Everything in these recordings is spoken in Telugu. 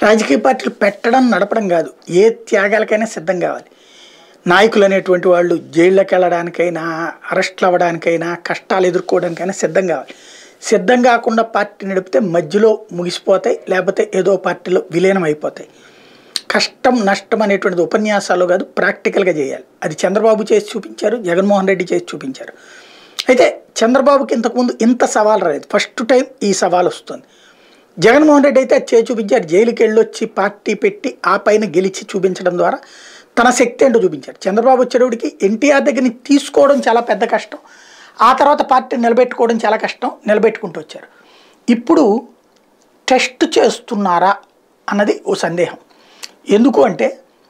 రాజకీయ పార్టీలు పెట్టడం నడపడం కాదు ఏ త్యాగాలకైనా సిద్ధం కావాలి నాయకులు అనేటువంటి వాళ్ళు జైళ్ళకి వెళ్ళడానికైనా అరెస్ట్లు అవ్వడానికైనా కష్టాలు ఎదుర్కోవడానికైనా సిద్ధం కావాలి సిద్ధం కాకుండా పార్టీ నడిపితే మధ్యలో ముగిసిపోతాయి లేకపోతే ఏదో పార్టీలో విలీనం అయిపోతాయి కష్టం నష్టం అనేటువంటిది ఉపన్యాసాలు కాదు ప్రాక్టికల్గా చేయాలి అది చంద్రబాబు చేసి చూపించారు జగన్మోహన్ రెడ్డి చేసి చూపించారు అయితే చంద్రబాబుకి ఇంతకుముందు ఇంత సవాల్ రాలేదు ఫస్ట్ టైం ఈ సవాల్ వస్తుంది జగన్మోహన్ రెడ్డి అయితే అది చేసి చూపించారు జైలుకి వెళ్ళొచ్చి పార్టీ పెట్టి ఆ పైన గెలిచి చూపించడం ద్వారా తన శక్తి ఏంటో చూపించారు చంద్రబాబు వచ్చేటప్పటికి ఎన్టీఆర్ దగ్గర నుంచి తీసుకోవడం చాలా పెద్ద కష్టం ఆ తర్వాత పార్టీ నిలబెట్టుకోవడం చాలా కష్టం నిలబెట్టుకుంటూ వచ్చారు ఇప్పుడు టెస్ట్ చేస్తున్నారా అన్నది ఓ సందేహం ఎందుకు అంటే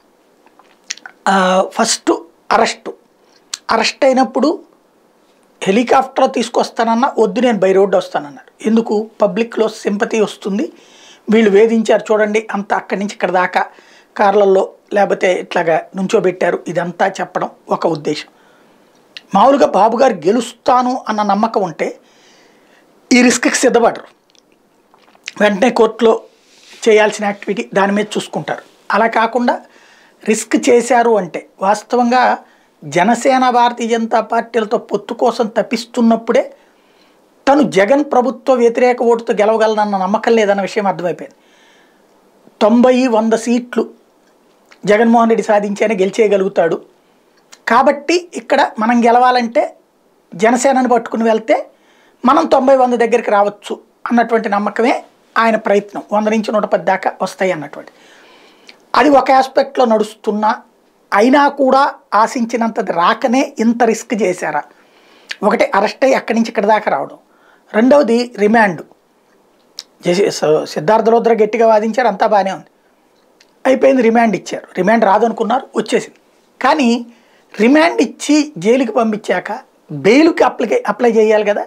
ఫస్ట్ అరెస్టు అరెస్ట్ అయినప్పుడు హెలికాప్టర్ తీసుకొస్తానన్నా వద్దు నేను బై రోడ్డు వస్తానన్నారు ఎందుకు పబ్లిక్లో సింపతి వస్తుంది వీళ్ళు వేధించారు చూడండి అంత అక్కడి నుంచి ఇక్కడ దాకా కార్లలో లేకపోతే ఇట్లాగా నుంచోబెట్టారు ఇదంతా చెప్పడం ఒక ఉద్దేశం మామూలుగా బాబు గారు గెలుస్తాను అన్న నమ్మకం ఉంటే ఈ రిస్క్కి సిద్ధపడరు వెంటనే కోర్టులో చేయాల్సిన యాక్టివిటీ దాని మీద చూసుకుంటారు అలా కాకుండా రిస్క్ చేశారు అంటే వాస్తవంగా జనసేన భారతీయ జనతా పార్టీలతో పొత్తు కోసం తప్పిస్తున్నప్పుడే తను జగన్ ప్రభుత్వ వ్యతిరేక ఓటుతో గెలవగలనన్న నమ్మకం లేదన్న విషయం అర్థమైపోయింది తొంభై వంద సీట్లు జగన్మోహన్ రెడ్డి సాధించానే గెలిచేయగలుగుతాడు కాబట్టి ఇక్కడ మనం గెలవాలంటే జనసేనని పట్టుకుని వెళ్తే మనం తొంభై వంద దగ్గరికి రావచ్చు అన్నటువంటి నమ్మకమే ఆయన ప్రయత్నం వంద నుంచి నూట పది దాకా వస్తాయి అన్నటువంటి అది ఒక ఆస్పెక్ట్లో నడుస్తున్నా అయినా కూడా ఆశించినంతది రాకనే ఇంత రిస్క్ చేశారా ఒకటి అరెస్ట్ అయ్యి అక్కడి నుంచి ఇక్కడ దాకా రావడం రెండవది రిమాండ్ చేసి స- సిద్ధార్థ లోద్ర గట్టిగా వాదించారు అంతా బాగానే ఉంది అయిపోయింది రిమాండ్ ఇచ్చారు రిమాండ్ రాదనుకున్నారు వచ్చేసింది కానీ రిమాండ్ ఇచ్చి జైలుకి పంపించాక బెయిల్కి అప్లై అప్లై చేయాలి కదా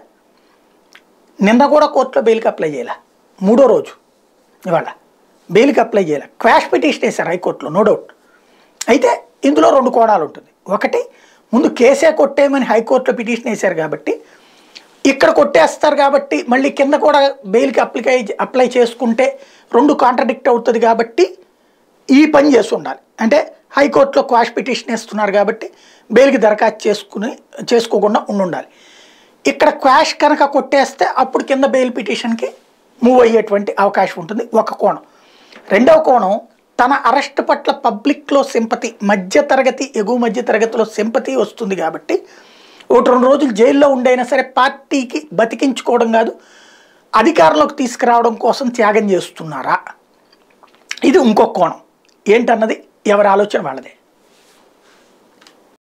నిన్న కూడా కోర్టులో బెయిల్కి అప్లై చేయాల మూడో రోజు ఇవాళ బెయిల్కి అప్లై చేయాలి క్వాష్ పిటిషన్ వేశారు హైకోర్టులో నో డౌట్ అయితే ఇందులో రెండు కోణాలు ఉంటుంది ఒకటి ముందు కేసే కొట్టేయమని హైకోర్టులో పిటిషన్ వేశారు కాబట్టి ఇక్కడ కొట్టేస్తారు కాబట్టి మళ్ళీ కింద కూడా బెయిల్కి అప్లికై అప్లై చేసుకుంటే రెండు కాంట్రడిక్ట్ అవుతుంది కాబట్టి ఈ పని చేసి ఉండాలి అంటే హైకోర్టులో క్వాష్ పిటిషన్ వేస్తున్నారు కాబట్టి బెయిల్కి దరఖాస్తు చేసుకుని చేసుకోకుండా ఉండి ఉండాలి ఇక్కడ క్వాష్ కనుక కొట్టేస్తే అప్పుడు కింద బెయిల్ పిటిషన్కి మూవ్ అయ్యేటువంటి అవకాశం ఉంటుంది ఒక కోణం రెండవ కోణం తన అరెస్ట్ పట్ల పబ్లిక్లో సింపతి మధ్య తరగతి ఎగువ మధ్య తరగతిలో సింపతి వస్తుంది కాబట్టి ఒకటి రెండు రోజులు జైల్లో ఉండైనా సరే పార్టీకి బతికించుకోవడం కాదు అధికారంలోకి తీసుకురావడం కోసం త్యాగం చేస్తున్నారా ఇది ఇంకొక కోణం ఏంటన్నది ఎవరి ఆలోచన వాళ్ళదే